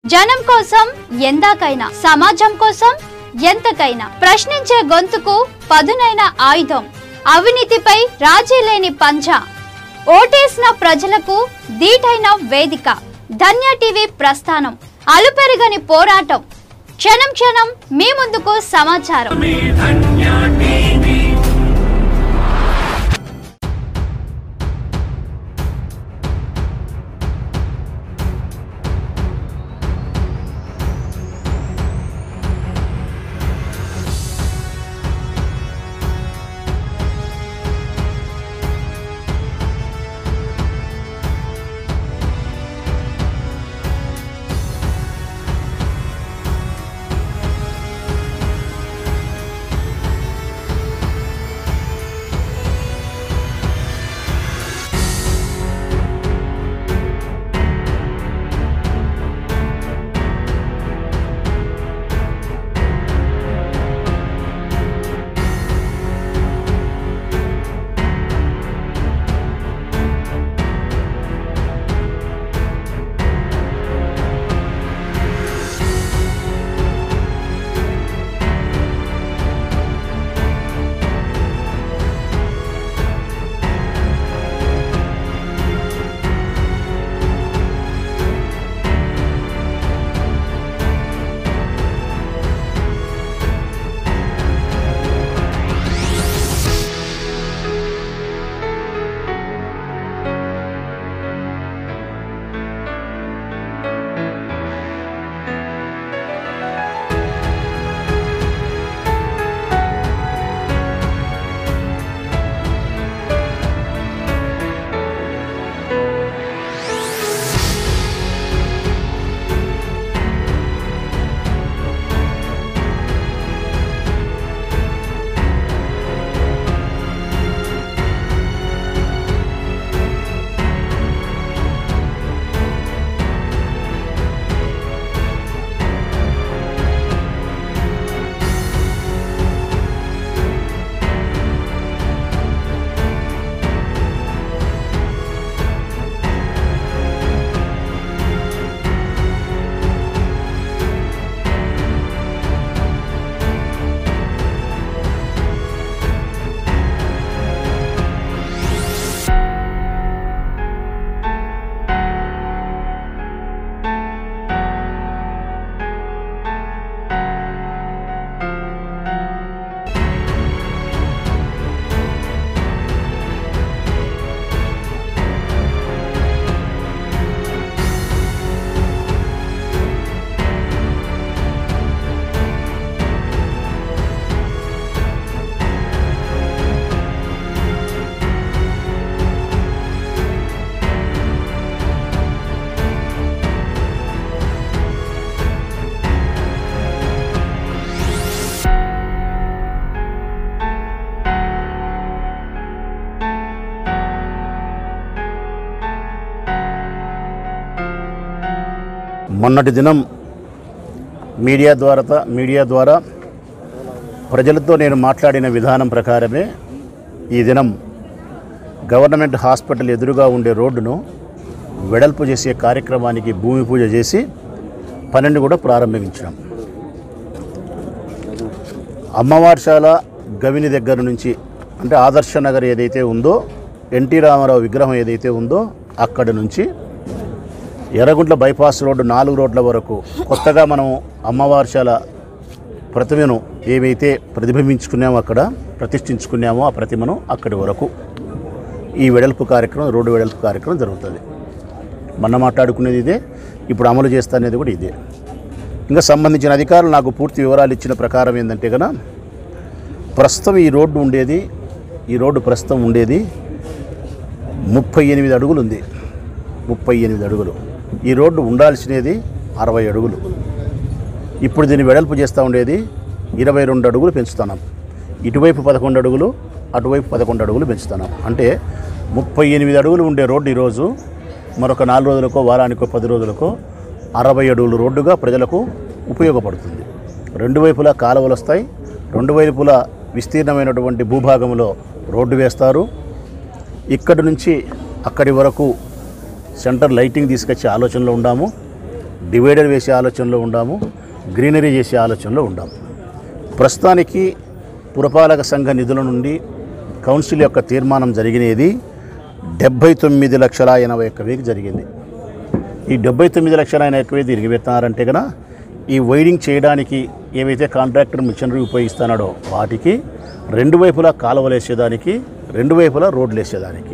జనం కోసం ఎందాకైనా సమాజం కోసం ఎంతకైనా ప్రశ్నించే గొంతుకు పదునైన ఆయుధం అవినీతిపై రాజీ లేని పంజా ఓటేసిన ప్రజలకు దీటైన వేదిక ధన్య టీవీ ప్రస్థానం అలుపెరగని పోరాటం క్షణం క్షణం మీ ముందుకు సమాచారం మొన్నటి దినం మీడియా ద్వారా మీడియా ద్వారా ప్రజలతో నేను మాట్లాడిన విధానం ప్రకారమే ఈ దినం గవర్నమెంట్ హాస్పిటల్ ఎదురుగా ఉండే రోడ్డును వెడల్పు చేసే కార్యక్రమానికి భూమి పూజ చేసి పనిని కూడా ప్రారంభించాం అమ్మవారిశాల గవిని దగ్గర నుంచి అంటే ఆదర్శ నగర్ ఏదైతే ఉందో ఎన్టీ రామారావు విగ్రహం ఏదైతే ఉందో అక్కడి నుంచి ఎర్రగుంట్ల బైపాస్ రోడ్డు నాలుగు రోడ్ల వరకు కొత్తగా మనం అమ్మవారిశాల ప్రతిమను ఏవైతే ప్రతిబింబించుకున్నామో అక్కడ ప్రతిష్ఠించుకున్నామో ఆ ప్రతిమను అక్కడి వరకు ఈ వెడల్పు కార్యక్రమం రోడ్డు వెడల్పు కార్యక్రమం జరుగుతుంది మొన్న మాట్లాడుకునేది ఇదే ఇప్పుడు అమలు చేస్తా అనేది కూడా ఇదే ఇంకా సంబంధించిన అధికారులు నాకు పూర్తి వివరాలు ఇచ్చిన ప్రకారం ఏంటంటే కనుక ప్రస్తుతం ఈ రోడ్డు ఉండేది ఈ రోడ్డు ప్రస్తుతం ఉండేది ముప్పై ఎనిమిది అడుగులు ఉంది ముప్పై ఎనిమిది అడుగులు ఈ రోడ్డు ఉండాల్సినది అరవై అడుగులు ఇప్పుడు దీన్ని వెడల్పు చేస్తూ ఉండేది ఇరవై రెండు అడుగులు పెంచుతున్నాం ఇటువైపు పదకొండు అడుగులు అటువైపు పదకొండు అడుగులు పెంచుతున్నాం అంటే ముప్పై ఎనిమిది అడుగులు ఉండే రోడ్డు ఈరోజు మరొక నాలుగు రోజులకో వారానికో పది రోజులకో అరవై అడుగుల రోడ్డుగా ప్రజలకు ఉపయోగపడుతుంది రెండు వైపులా కాలువలు వస్తాయి రెండు వైపులా విస్తీర్ణమైనటువంటి భూభాగంలో రోడ్డు వేస్తారు ఇక్కడి నుంచి అక్కడి వరకు సెంటర్ లైటింగ్ తీసుకొచ్చే ఆలోచనలో ఉన్నాము డివైడర్ వేసే ఆలోచనలో ఉండాము గ్రీనరీ చేసే ఆలోచనలో ఉండాము ప్రస్తుతానికి పురపాలక సంఘ నిధుల నుండి కౌన్సిల్ యొక్క తీర్మానం జరిగినది డెబ్బై తొమ్మిది లక్షల ఎనభై ఒక్క వేకి జరిగింది ఈ డెబ్బై తొమ్మిది లక్షల ఎనభై ఒక్క వేలు తిరిగి పెట్టినారంటే కనుక ఈ వైడింగ్ చేయడానికి ఏవైతే కాంట్రాక్టర్ మిషనరీ ఉపయోగిస్తున్నాడో వాటికి రెండు వైపులా కాలువలు వేసేదానికి రెండు వైపులా రోడ్లు వేసేదానికి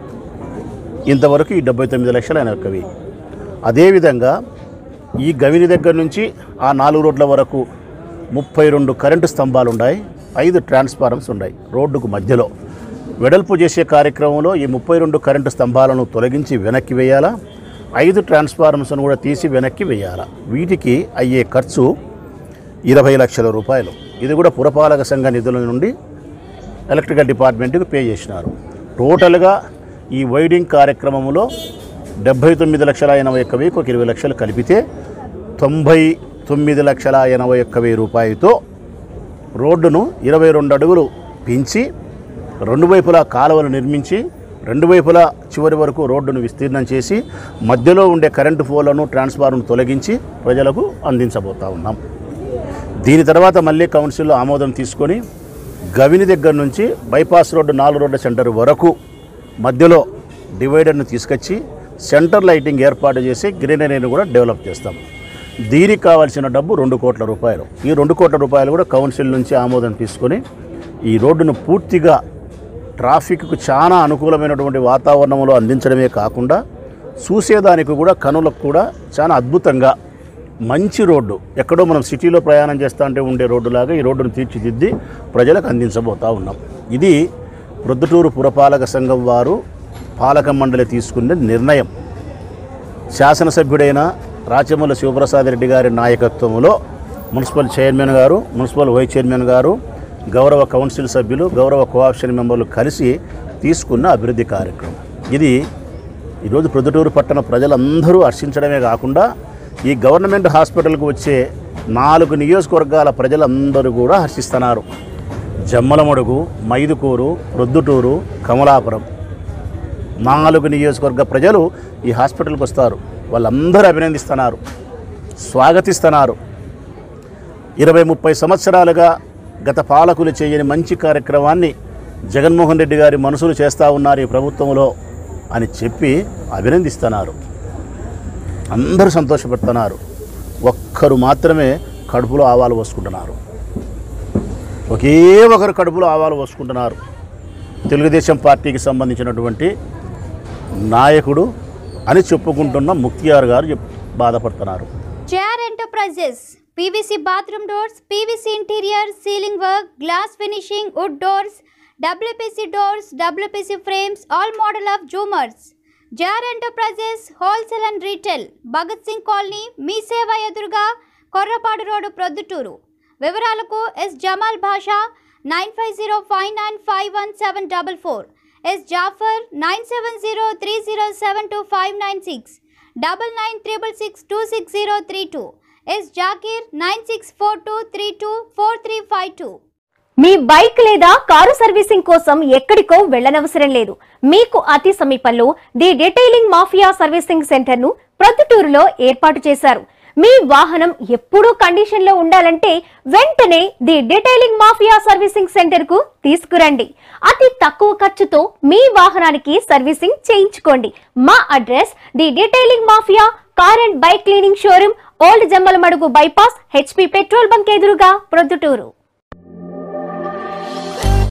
ఇంతవరకు ఈ డెబ్బై తొమ్మిది లక్షల ఎనభై ఒక్క వెయ్యి అదేవిధంగా ఈ గవిని దగ్గర నుంచి ఆ నాలుగు రోడ్ల వరకు ముప్పై రెండు కరెంటు స్తంభాలు ఉన్నాయి ఐదు ట్రాన్స్ఫార్మర్స్ ఉన్నాయి రోడ్డుకు మధ్యలో వెడల్పు చేసే కార్యక్రమంలో ఈ ముప్పై రెండు కరెంటు స్తంభాలను తొలగించి వెనక్కి వేయాలా ఐదు ట్రాన్స్ఫార్మర్స్ను కూడా తీసి వెనక్కి వేయాలా వీటికి అయ్యే ఖర్చు ఇరవై లక్షల రూపాయలు ఇది కూడా పురపాలక సంఘ నిధుల నుండి ఎలక్ట్రికల్ డిపార్ట్మెంట్కి పే చేసినారు టోటల్గా ఈ వైడింగ్ కార్యక్రమంలో డెబ్బై తొమ్మిది లక్షల ఎనభై ఒక్క వెయ్యికి ఒక ఇరవై లక్షలు కలిపితే తొంభై తొమ్మిది లక్షల ఎనభై ఒక్క వెయ్యి రూపాయలతో రోడ్డును ఇరవై రెండు అడుగులు పెంచి రెండు వైపులా కాలువలు నిర్మించి రెండు వైపులా చివరి వరకు రోడ్డును విస్తీర్ణం చేసి మధ్యలో ఉండే కరెంటు పోలను ట్రాన్స్ఫార్మర్ను తొలగించి ప్రజలకు అందించబోతా ఉన్నాం దీని తర్వాత మళ్ళీ కౌన్సిల్లో ఆమోదం తీసుకొని గవిని దగ్గర నుంచి బైపాస్ రోడ్డు నాలుగు రోడ్ల సెంటర్ వరకు మధ్యలో డివైడర్ను తీసుకొచ్చి సెంటర్ లైటింగ్ ఏర్పాటు చేసి గ్రీనరీని కూడా డెవలప్ చేస్తాం దీనికి కావాల్సిన డబ్బు రెండు కోట్ల రూపాయలు ఈ రెండు కోట్ల రూపాయలు కూడా కౌన్సిల్ నుంచి ఆమోదం తీసుకొని ఈ రోడ్డును పూర్తిగా ట్రాఫిక్కు చాలా అనుకూలమైనటువంటి వాతావరణంలో అందించడమే కాకుండా చూసేదానికి కూడా కనులకు కూడా చాలా అద్భుతంగా మంచి రోడ్డు ఎక్కడో మనం సిటీలో ప్రయాణం చేస్తూ ఉంటే ఉండే రోడ్డులాగా ఈ రోడ్డును తీర్చిదిద్ది ప్రజలకు అందించబోతా ఉన్నాం ఇది ప్రొద్దుటూరు పురపాలక సంఘం వారు పాలక మండలి తీసుకునే నిర్ణయం శాసనసభ్యుడైన రాచమల్ల శివప్రసాద్ రెడ్డి గారి నాయకత్వంలో మున్సిపల్ చైర్మన్ గారు మున్సిపల్ వైస్ చైర్మన్ గారు గౌరవ కౌన్సిల్ సభ్యులు గౌరవ కోఆప్షన్ మెంబర్లు కలిసి తీసుకున్న అభివృద్ధి కార్యక్రమం ఇది ఈరోజు ప్రొద్దుటూరు పట్టణ ప్రజలందరూ హర్షించడమే కాకుండా ఈ గవర్నమెంట్ హాస్పిటల్కు వచ్చే నాలుగు నియోజకవర్గాల ప్రజలందరూ కూడా హర్షిస్తున్నారు జమ్మలమడుగు మైదుకూరు ప్రొద్దుటూరు కమలాపురం నాలుగు నియోజకవర్గ ప్రజలు ఈ హాస్పిటల్కి వస్తారు వాళ్ళందరూ అభినందిస్తున్నారు స్వాగతిస్తున్నారు ఇరవై ముప్పై సంవత్సరాలుగా గత పాలకులు చేయని మంచి కార్యక్రమాన్ని జగన్మోహన్ రెడ్డి గారి మనసులు చేస్తూ ఉన్నారు ఈ ప్రభుత్వంలో అని చెప్పి అభినందిస్తున్నారు అందరూ సంతోషపడుతున్నారు ఒక్కరు మాత్రమే కడుపులో ఆవాలు పోసుకుంటున్నారు ఒకే ఒకరు కడుపులో ఆవాలు పోసుకుంటున్నారు తెలుగుదేశం పార్టీకి సంబంధించినటువంటి నాయకుడు అని చెప్పుకుంటున్న ముక్తియార్ గారు చెప్- బాధపడుతున్నారు JR enterprises PVC bathroom doors PVC interior ceiling work glass finishing wood doors WPC doors WPC frames all model of జూమర్స్ JR enterprises wholesale and retail Bhagat Singh colony Mee Seva ఎదురుగా కొర్రపాడు రోడ్డు ప్రొద్దుటూరు వివరాలకు S Jamal Basha nine five zero five nine five one seven double four S Jafar nine seven zero three zero seven two five nine six double nine triple six two six zero three two S Zakir nine six four two three two four three five two మీ bike లేదా car servicing కోసం ఎక్కడికో వెళ్ళనవసరం లేదు మీకు అతి సమీపంలో the detailing mafia servicing center ను ప్రొద్దుటూరులో ఏర్పాటు చేశారు మీ వాహనం ఎప్పుడూ కండిషన్ లో ఉండాలంటే వెంటనే the detailing mafia servicing center కు తీసుకురండి అతి తక్కువ ఖర్చుతో మీ వాహనానికి సర్వీసింగ్ చేయించుకోండి మా address the detailing mafia car and bike cleaning showroom old Jammalamadugu bypass HP petrol bunk ఎదురుగా ప్రొద్దుటూరు